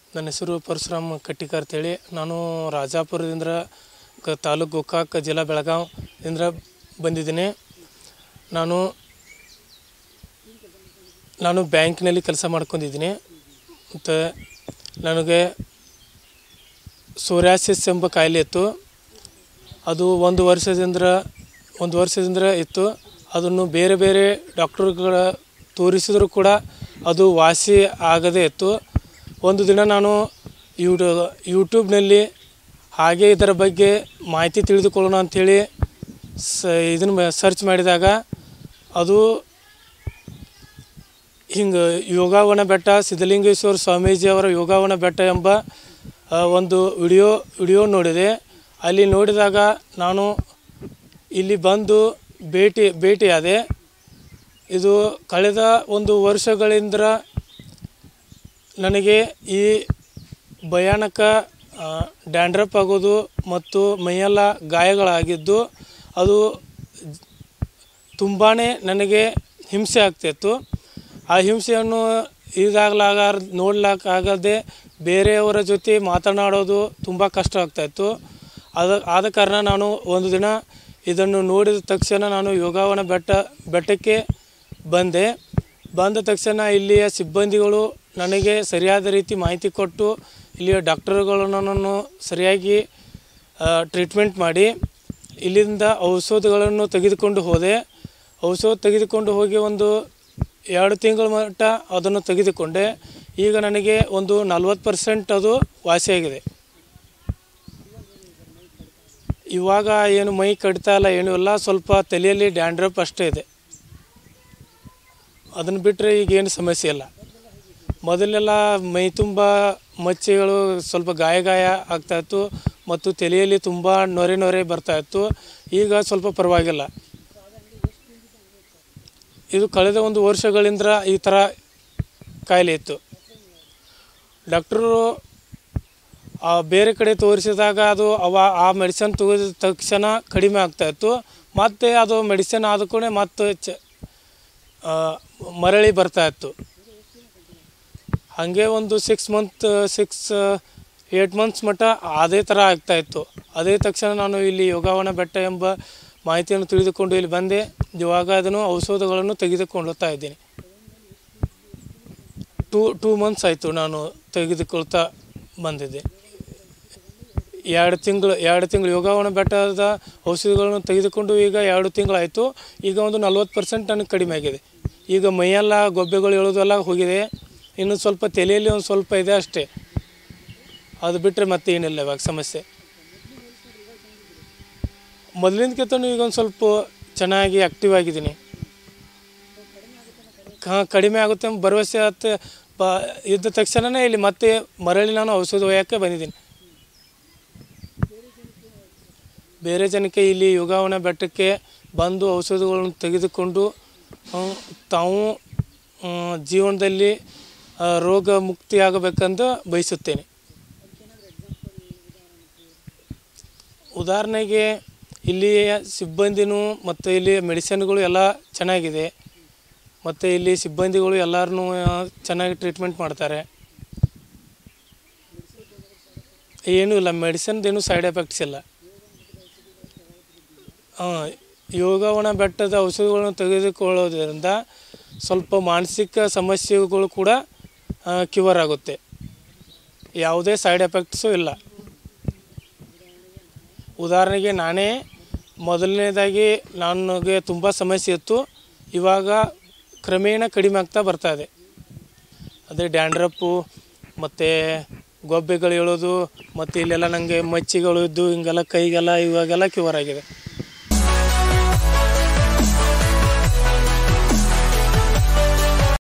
ನನ್ನ ಹೆಸರು ಪರಶುರಾಮ್ ಕಟ್ಟಿಕಾರ್ ಅಂತೇಳಿ ನಾನು ರಾಜಾಪುರದಿಂದ ಕ ತಾಲೂಕು ಗೋಕಾಕ್ ಜಿಲ್ಲಾ ಬೆಳಗಾವ್ ಇಂದ ಬಂದಿದ್ದೀನಿ ನಾನು ನಾನು ಬ್ಯಾಂಕ್ನಲ್ಲಿ ಕೆಲಸ ಮಾಡ್ಕೊಂಡಿದ್ದೀನಿ ಮತ್ತು ನನಗೆ ಸೋರಿಯಾಸಿಸ್ ಎಂಬ ಕಾಯಿಲೆ ಇತ್ತು ಅದು ಒಂದು ವರ್ಷದಿಂದ ಒಂದು ವರ್ಷದಿಂದ ಇತ್ತು ಅದನ್ನು ಬೇರೆ ಬೇರೆ ಡಾಕ್ಟ್ರುಗಳ ತೋರಿಸಿದರೂ ಕೂಡ ಅದು ವಾಸಿ ಆಗದೇ ಇತ್ತು ಒಂದು ದಿನ ನಾನು ಯೂಟ್ಯೂ ಯೂಟ್ಯೂಬ್ನಲ್ಲಿ ಹಾಗೆ ಇದರ ಬಗ್ಗೆ ಮಾಹಿತಿ ತಿಳಿದುಕೊಳ್ಳೋಣ ಅಂಥೇಳಿ ಸ ಇದನ್ನು ಸರ್ಚ್ ಮಾಡಿದಾಗ ಅದು ಹಿಂಗೆ ಯೋಗಾವನ ಬೆಟ್ಟ ಸಿದ್ಧಲಿಂಗೇಶ್ವರ ಸ್ವಾಮೀಜಿ ಅವರ ಯೋಗಾವನ ಬೆಟ್ಟ ಎಂಬ ಆ, ಒಂದು ವಿಡಿಯೋ ವಿಡಿಯೋ ನೋಡಿದೆ ಅಲ್ಲಿ ನೋಡಿದಾಗ ನಾನು ಇಲ್ಲಿ ಬಂದು ಭೇಟಿ ಭೇಟಿಯಾದೆ ಇದು ಕಳೆದ ಒಂದು ವರ್ಷಗಳಿಂದ ನನಗೆ ಈ ಭಯಾನಕ ಡ್ಯಾಂಡ್ರಪ್ ಆಗೋದು ಮತ್ತು ಮೈಯೆಲ್ಲ ಗಾಯಗಳಾಗಿದ್ದು ಅದು ತುಂಬಾ ನನಗೆ ಹಿಂಸೆ ಆಗ್ತಿತ್ತು ಆ ಹಿಂಸೆಯನ್ನು ಇದಾಗಲಾಗ ನೋಡ್ಲಿಕ್ಕಾಗದೆ ಬೇರೆಯವರ ಜೊತೆ ಮಾತನಾಡೋದು ತುಂಬ ಕಷ್ಟ ಆಗ್ತಾಯಿತ್ತು ಆದ ಆದ ಕಾರಣ ನಾನು ಒಂದು ದಿನ ಇದನ್ನು ನೋಡಿದ ತಕ್ಷಣ ನಾನು ಯೋಗಾವನ ಬೆಟ್ಟ ಬೆಟ್ಟಕ್ಕೆ ಬಂದೆ ಬಂದ ತಕ್ಷಣ ಇಲ್ಲಿಯ ಸಿಬ್ಬಂದಿಗಳು ನನಗೆ ಸರಿಯಾದ ರೀತಿ ಮಾಹಿತಿ ಕೊಟ್ಟು ಇಲ್ಲಿಯ ಡಾಕ್ಟರ್ಗಳು ನನ್ನನ್ನು ಸರಿಯಾಗಿ ಟ್ರೀಟ್ಮೆಂಟ್ ಮಾಡಿ ಇಲ್ಲಿಂದ ಔಷಧಗಳನ್ನು ತೆಗೆದುಕೊಂಡು ಹೋದೆ ಔಷಧ ತೆಗೆದುಕೊಂಡು ಹೋಗಿ ಒಂದು ಎರಡು ತಿಂಗಳ ಮಟ್ಟ ಅದನ್ನು ತೆಗೆದುಕೊಂಡೆ ಈಗ ನನಗೆ ಒಂದು ನಲ್ವತ್ತು ಪರ್ಸೆಂಟ್ ಅದು ವಾಸಿಯಾಗಿದೆ ಇವಾಗ ಏನು ಮೈ ಕಡಿತಾ ಇಲ್ಲ ಏನೂ ಇಲ್ಲ ಸ್ವಲ್ಪ ತಲೆಯಲ್ಲಿ ಡ್ಯಾಂಡ್ರಪ್ ಅಷ್ಟೇ ಇದೆ ಅದನ್ನು ಬಿಟ್ಟರೆ ಈಗೇನು ಸಮಸ್ಯೆ ಇಲ್ಲ ಮೊದಲೆಲ್ಲ ಮೈ ತುಂಬ ಮಚ್ಚೆಗಳು ಸ್ವಲ್ಪ ಗಾಯ ಗಾಯ ಆಗ್ತಾಯಿತ್ತು ಮತ್ತು ತಲೆಯಲ್ಲಿ ತುಂಬ ನೊರೆ ನೊರೆ ಬರ್ತಾಯಿತ್ತು ಈಗ ಸ್ವಲ್ಪ ಪರವಾಗಿಲ್ಲ ಇದು ಕಳೆದ ಒಂದು ವರ್ಷಗಳಿಂದ ಈ ಥರ ಕಾಯಿಲೆ ಇತ್ತು ಡಾಕ್ಟ್ರು ಆ ಬೇರೆ ಕಡೆ ತೋರಿಸಿದಾಗ ಅದು ಅವ ಆ ಮೆಡಿಸನ್ ತೆಗೆದ ತಕ್ಷಣ ಕಡಿಮೆ ಆಗ್ತಾಯಿತ್ತು ಮತ್ತು ಅದು ಮೆಡಿಸಿನ್ ಆದ ಕೂಡ ಮತ್ತೆ ಚ ಆ, ಮರಳಿ ಬರ್ತಾಯಿತ್ತು ಹಾಗೆ ಒಂದು six month six eight months ಮಟ್ಟ ಅದೇ ಥರ ಆಗ್ತಾಯಿತ್ತು ಅದೇ ತಕ್ಷಣ ನಾನು ಇಲ್ಲಿ ಯೋಗಾವನ ಬೆಟ್ಟ ಎಂಬ ಮಾಹಿತಿಯನ್ನು ತಿಳಿದುಕೊಂಡು ಇಲ್ಲಿ ಬಂದೆ ಇವಾಗ ಅದನ್ನು ಔಷಧಗಳನ್ನು ತೆಗೆದುಕೊಳ್ಳುತ್ತಾ ಇದ್ದೀನಿ ಟೂ ಟೂ ಮಂತ್ಸ್ ಆಯಿತು ನಾನು ತೆಗೆದುಕೊಳ್ತಾ ಬಂದಿದ್ದೆ ಎರಡು ತಿಂಗಳು ಎರಡು ತಿಂಗಳು ಯೋಗಾವನ ಬೆಟ್ಟದ ಔಷಧಿಗಳನ್ನು ತೆಗೆದುಕೊಂಡು ಈಗ ಎರಡು ತಿಂಗಳಾಯಿತು ಈಗ ಒಂದು ನಲ್ವತ್ತು ಪರ್ಸೆಂಟ್ ನನಗೆ ಕಡಿಮೆ ಆಗಿದೆ ಈಗ ಮೈಯೆಲ್ಲ ಗೊಬ್ಬೆಗಳು ಎಳೋದೆಲ್ಲ ಹೋಗಿದೆ ಇನ್ನು ಸ್ವಲ್ಪ ತಲೆಯಲ್ಲಿ ಒಂದು ಸ್ವಲ್ಪ ಇದೆ ಅಷ್ಟೇ ಅದು ಬಿಟ್ಟರೆ ಮತ್ತೆ ಏನಿಲ್ಲ ಇವಾಗ ಸಮಸ್ಯೆ ಮೊದಲಿನಕ್ಕಿಂತನೂ ಈಗ ಒಂದು ಸ್ವಲ್ಪ ಚೆನ್ನಾಗಿ ಆ್ಯಕ್ಟಿವ್ ಆಗಿದ್ದೀನಿ ಹಾಂ ಕಡಿಮೆ ಆಗುತ್ತೆ ಎಂಬ ಭರವಸೆ ಆತ ಬ ಇದ್ದ ತಕ್ಷಣವೇ ಇಲ್ಲಿ ಮತ್ತೆ ಮರಳಿ ನಾನು ಔಷಧ ಒಯ್ಯೋಕ್ಕೆ ಬಂದಿದ್ದೀನಿ ಬೇರೆ ಜನಕ್ಕೆ ಇಲ್ಲಿ ಯೋಗಾವನ ಬೆಟ್ಟಕ್ಕೆ ಬಂದು ಔಷಧಗಳನ್ನು ತೆಗೆದುಕೊಂಡು ಆ, ತಾವು ಆ, ಜೀವನದಲ್ಲಿ ಆ, ರೋಗ ಮುಕ್ತಿಯಾಗಬೇಕೆಂದು ಬಯಸುತ್ತೇನೆ ಉದಾಹರಣೆಗೆ ಇಲ್ಲಿಯ ಸಿಬ್ಬಂದಿನೂ ಮತ್ತು ಇಲ್ಲಿ ಮೆಡಿಸಿನ್ಗಳು ಎಲ್ಲ ಚೆನ್ನಾಗಿದೆ ಮತ್ತು ಇಲ್ಲಿ ಸಿಬ್ಬಂದಿಗಳು ಎಲ್ಲರನ್ನೂ ಚೆನ್ನಾಗಿ ಟ್ರೀಟ್ಮೆಂಟ್ ಮಾಡ್ತಾರೆ ಏನೂ ಇಲ್ಲ ಮೆಡಿಸಿನ್ದೇನು ಸೈಡ್ ಎಫೆಕ್ಟ್ಸ್ ಇಲ್ಲ ಹಾಂ ಯೋಗವನ ಬೆಟ್ಟದ ಔಷಧಿಗಳನ್ನು ತೆಗೆದುಕೊಳ್ಳೋದ್ರಿಂದ ಸ್ವಲ್ಪ ಮಾನಸಿಕ ಸಮಸ್ಯೆಗಳು ಕೂಡ ಕ್ಯೂರ್ ಆಗುತ್ತೆ ಯಾವುದೇ ಸೈಡ್ ಎಫೆಕ್ಟ್ಸು ಇಲ್ಲ ಉದಾಹರಣೆಗೆ ನಾನೇ ಮೊದಲನೇದಾಗಿ ನನಗೆ ತುಂಬ ಸಮಸ್ಯೆ ಇತ್ತು ಇವಾಗ ಕ್ರಮೇಣ ಕಡಿಮೆ ಆಗ್ತಾ ಬರ್ತಾ ಇದೆ ಅದೇ ಡ್ಯಾಂಡ್ರಪ್ಪು ಮತ್ತು ಗೊಬ್ಬೆಗಳು ಹೇಳೋದು ಮತ್ತು ಇಲ್ಲೆಲ್ಲ ನನಗೆ ಮಚ್ಚಿಗಳು ಇದ್ದು ಹಿಂಗೆಲ್ಲ ಕೈಗೆಲ್ಲ ಇವಾಗೆಲ್ಲ ಕ್ಯೂರ್ ಆಗಿದೆ